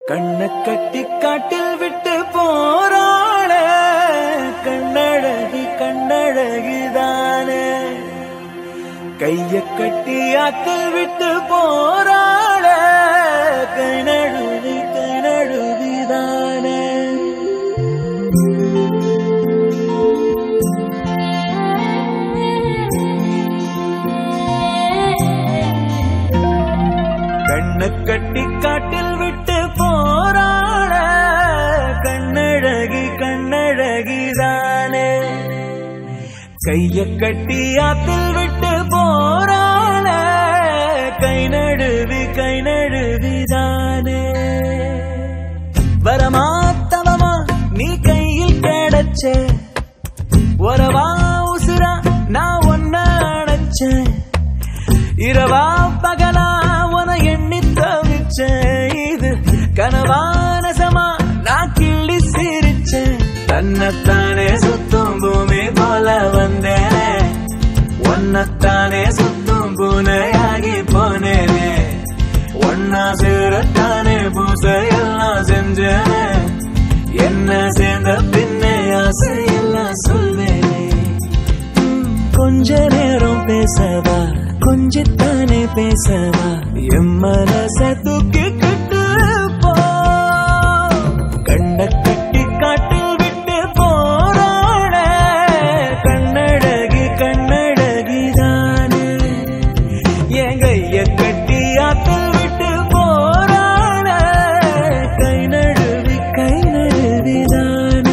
கண்ண கட்டி காட்டில் விட்டு போறாள கண்ணழகி கண்ணழகிதானே கைய கட்டி ஆத்தில் விட்டு போறாள கை நழுவி கை நழுவிதானே கண்ண கட்டி காட்டில் விட்டு போறாள கண்ணழகி கண்ணழகிதானே கைய கட்டி ஆத்தில் விட்டு போறாள கை நழுவி கை நழுவிதானே வரமா தவமா நீ கையில் கிடைச்ச வரவா உசுரா நான் ஒன்ன அடைச்சேன் இரவா பகலா உன எண்ணி தவிச்சேன் இது கனவான சமா நான் கிள்ளி சிரிச்சேன் தன்னைத்தானே சுத்தும் பூமி போல வந்தேனே ஒன்னத்தானே சுத்தும் பூனையாகி போனேனே ஒன்னா சேரத்தானே பூசையெல்லாம் செஞ்சேனே என்ன சேர்ந்த பின்னே ஆசையெல்லாம் சொல்வேனே கொஞ்ச நேரம் பேசவா கொஞ்சத்தானே பேசவா என் மனச தூக்கி கிட்டு போ கண்ண கட்டி காட்டில் விட்டு போறாட கண்ணழகி கண்ணழகிதானே என் கைய கட்டி ஆத்தில் விட்டு போறாட கை நழுவி கை நழுவிதானே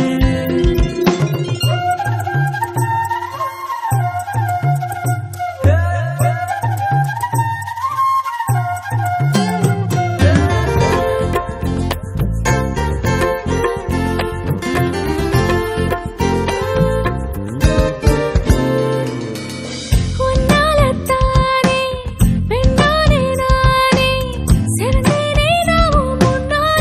உன்னாலத்தானே பெண்ணானே நானே சிறந்தேனே நாமும் முன்னால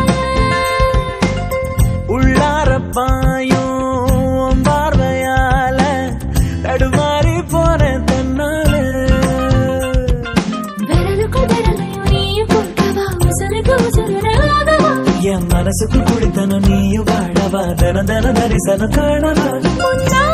உள்ளார பாயும் உன் பார்வையால தடுமாறி போன தன்னால விரலுக்குள் விரலையும் நீயும் கொடுக்கவா உசுருக்கு உசுராகவா என் மனசுக்கு குடித்தனும் நீயும் வாழவா தன தன தரிசனம் காணவா முன்னால